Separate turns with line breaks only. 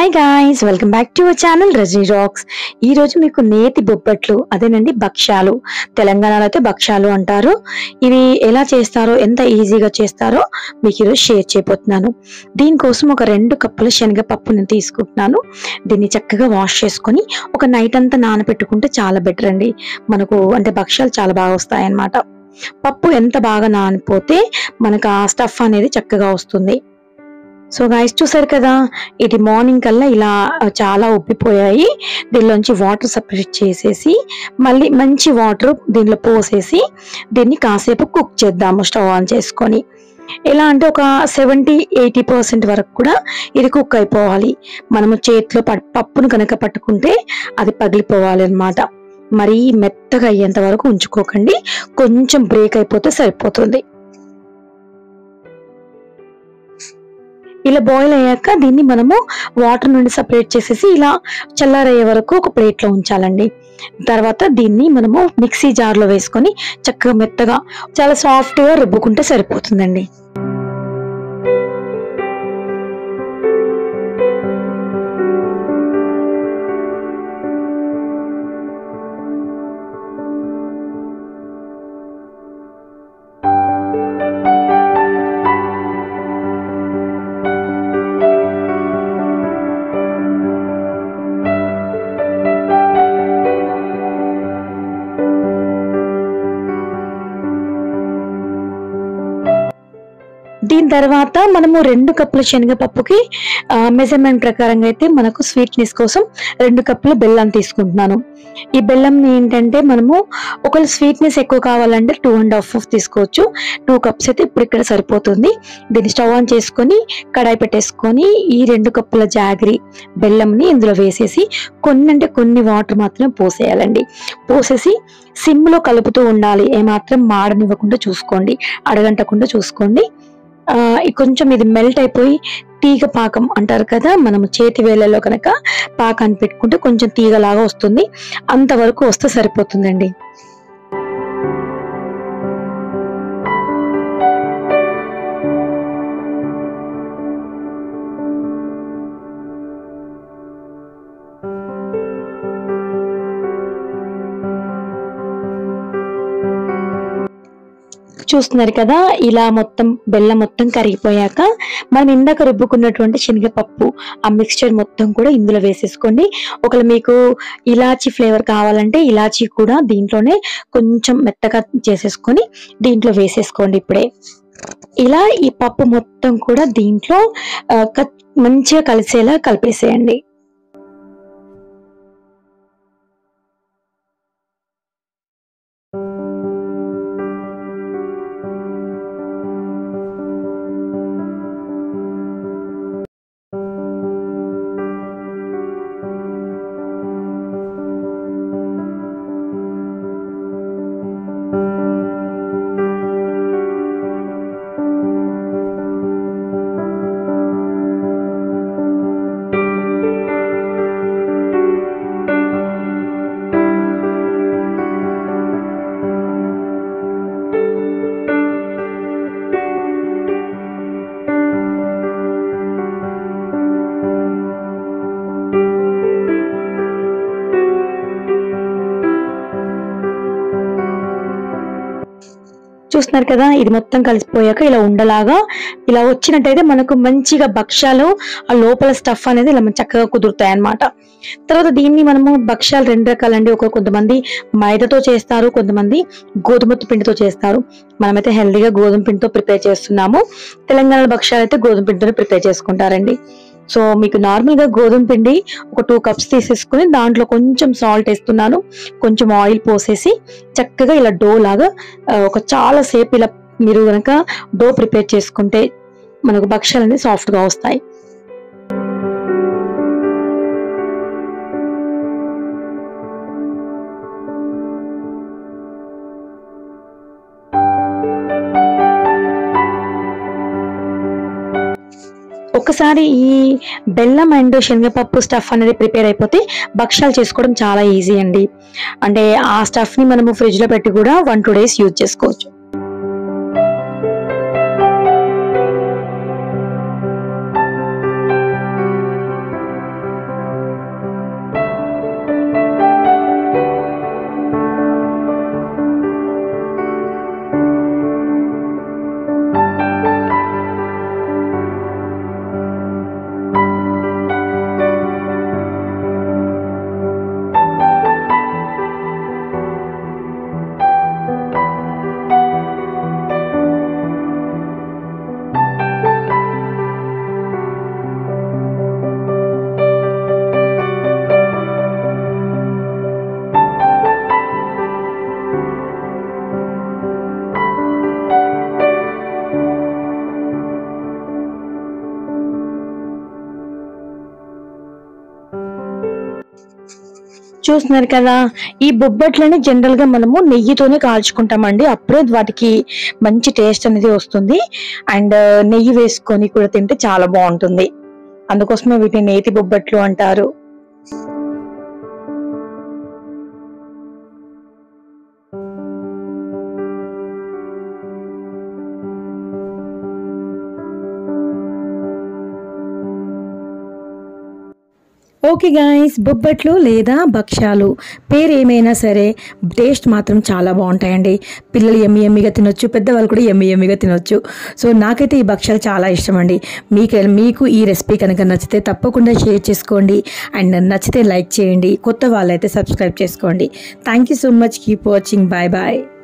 hi guys welcome back to our channel Rajani rocks ఈ రోజు మీకు నేతి బొబ్బట్లు అదేనండి భక్ష్యాలు తెలంగాణలో అయితే భక్ష్యాలు అంటారు ఇవి ఎలా చేస్తారో ఎంత ఈజీగా చేస్తారో మీకు ఈరోజు షేర్ చేయబోతున్నాను దీనికోసం ఒక రెండు కప్పుల శనగపప్పు నేను తీసుకుంటున్నాను దీన్ని చక్కగా వాష్ చేసుకొని ఒక నైట్ అంతా నానబెట్టుకుంటే చాలా బెటర్ అండి మనకు అంటే భక్ష్యాలు చాలా బాగా వస్తాయి అన్నమాట పప్పు ఎంత బాగా నానిపోతే మనకు ఆ స్టఫ్ అనేది చక్కగా వస్తుంది సో గాయస్ చూసారు కదా ఇది మార్నింగ్ కల్లా ఇలా చాలా ఉబ్బిపోయాయి దీనిలోంచి వాటర్ సపరేట్ చేసేసి మళ్ళీ మంచి వాటర్ దీనిలో పోసేసి దీన్ని కాసేపు కుక్ చేద్దాము స్టవ్ ఆన్ చేసుకొని ఎలా అంటే ఒక సెవెంటీ ఎయిటీ పర్సెంట్ వరకు కూడా ఇది కుక్ అయిపోవాలి మనము చేతిలో పట్- పప్పును కనుక పట్టుకుంటే అది పగిలిపోవాలి అన్నమాట మరీ మెత్తగా అయ్యేంత వరకు ఉంచుకోకండి కొంచెం బ్రేక్ అయిపోతే సరిపోతుంది ఇలా బాయిల్ అయ్యాక దీన్ని మనము వాటర్ నుండి సపరేట్ చేసేసి ఇలా చల్లారయ్యే వరకు ఒక ప్లేట్ లో ఉంచాలండి తర్వాత దీన్ని మనము మిక్సీ జార్ లో వేసుకొని చక్కగా మెత్తగా చాలా సాఫ్ట్ గా రుబ్బుకుంటే సరిపోతుందండి దీని తర్వాత మనము రెండు కప్పుల శనగపప్పుకి మెజర్మెంట్ ప్రకారంగా అయితే మనకు స్వీట్నెస్ కోసం రెండు కప్పుల బెల్లం తీసుకుంటున్నాను ఈ బెల్లం ఏంటంటే మనము ఒకవేళ స్వీట్నెస్ ఎక్కువ కావాలంటే టూ అండ్ హాఫ్ తీసుకోవచ్చు టూ కప్స్ అయితే ఇప్పుడు ఇక్కడ సరిపోతుంది దీన్ని స్టవ్ ఆన్ చేసుకొని కడాయి పెట్టేసుకొని ఈ రెండు కప్పుల జాగరి బెల్లంని ఇందులో వేసేసి కొన్ని అంటే కొన్ని వాటర్ మాత్రమే పోసేయాలండి పోసేసి సిమ్లో కలుపుతూ ఉండాలి ఏమాత్రం మాడనివ్వకుండా చూసుకోండి అడగంటకుండా చూసుకోండి ఆ, ఈ కొంచెం ఇది మెల్ట్ అయిపోయి తీగ పాకం అంటారు కదా మనం చేతి వేళ్ళలో కనుక పాకాన్ని పెట్టుకుంటే కొంచెం తీగలాగా వస్తుంది అంతవరకు వస్తే సరిపోతుందండి చూస్తున్నారు కదా ఇలా మొత్తం బెల్లం మొత్తం కరిగిపోయాక మనం ఇందాక రుబ్బుకున్నటువంటి శనగపప్పు ఆ మిక్స్చర్ మొత్తం కూడా ఇందులో వేసేసుకోండి ఒకవేళ మీకు ఇలాచీ ఫ్లేవర్ కావాలంటే ఇలాచీ కూడా దీంట్లోనే కొంచెం మెత్తగా చేసేసుకొని దీంట్లో వేసేసుకోండి ఇప్పుడే ఇలా ఈ పప్పు మొత్తం కూడా దీంట్లో ఆ, క- మంచిగా కలిసేలా కలిపేసేయండి చూస్తున్నారు కదా ఇది మొత్తం కలిసిపోయాక ఇలా ఉండలాగా ఇలా వచ్చినట్టయితే మనకు మంచిగా భక్ష్యాలు ఆ లోపల స్టఫ్ అనేది ఇలా చక్కగా కుదురుతాయి అన్నమాట తర్వాత దీన్ని మనము భక్ష్యాలు రెండు రకాలండి ఒక కొంతమంది మైదాతో చేస్తారు కొంతమంది గోధుమ పిండితో చేస్తారు మనమైతే హెల్దీగా గోధుమ పిండితో ప్రిపేర్ చేస్తున్నాము తెలంగాణ భక్ష్యాలు అయితే గోధుమ పిండితో ప్రిపేర్ చేసుకుంటారండి సో మీకు నార్మల్ గా గోధుమ పిండి ఒక టూ కప్స్ తీసేసుకుని దాంట్లో కొంచెం సాల్ట్ వేస్తున్నాను కొంచెం ఆయిల్ పోసేసి చక్కగా ఇలా డో లాగా ఆ, ఒక చాలా సేపు ఇలా మీరు కనుక డో ప్రిపేర్ చేసుకుంటే మనకు భక్ష్యాలు అనేది సాఫ్ట్ గా వస్తాయి ఒక్కసారి ఈ బెల్లం అండ్ శనగపప్పు స్టఫ్ అనేది ప్రిపేర్ అయిపోతే భక్ష్యాలు చేసుకోవడం చాలా ఈజీ అండి అంటే ఆ స్టఫ్ ని మనము ఫ్రిడ్జ్ లో పెట్టి కూడా వన్ టూ డేస్ యూజ్ చేసుకోవచ్చు చూస్తున్నారు కదా ఈ బొబ్బట్లని జనరల్ గా మనము నెయ్యితోనే కాల్చుకుంటామండి అప్పుడే వాటికి మంచి టేస్ట్ అనేది వస్తుంది అండ్ నెయ్యి వేసుకొని కూడా తింటే చాలా బాగుంటుంది అందుకోసమే వీటిని నేతి బొబ్బట్లు అంటారు ఓకే గాయస్ బొబ్బట్లు లేదా భక్ష్యాలు పేరు ఏమైనా సరే టేస్ట్ మాత్రం చాలా బాగుంటాయండి పిల్లలు ఎమ్మి ఎమ్మిగా తినొచ్చు పెద్దవాళ్ళు కూడా ఎమ్మి ఎమ్మిగా తినొచ్చు సో నాకైతే ఈ భక్ష్యాలు చాలా ఇష్టం అండి మీకు మీకు ఈ రెసిపీ కనుక నచ్చితే తప్పకుండా షేర్ చేసుకోండి అండ్ నచ్చితే లైక్ చేయండి కొత్త వాళ్ళైతే సబ్స్క్రైబ్ చేసుకోండి thank you so much keep watching bye bye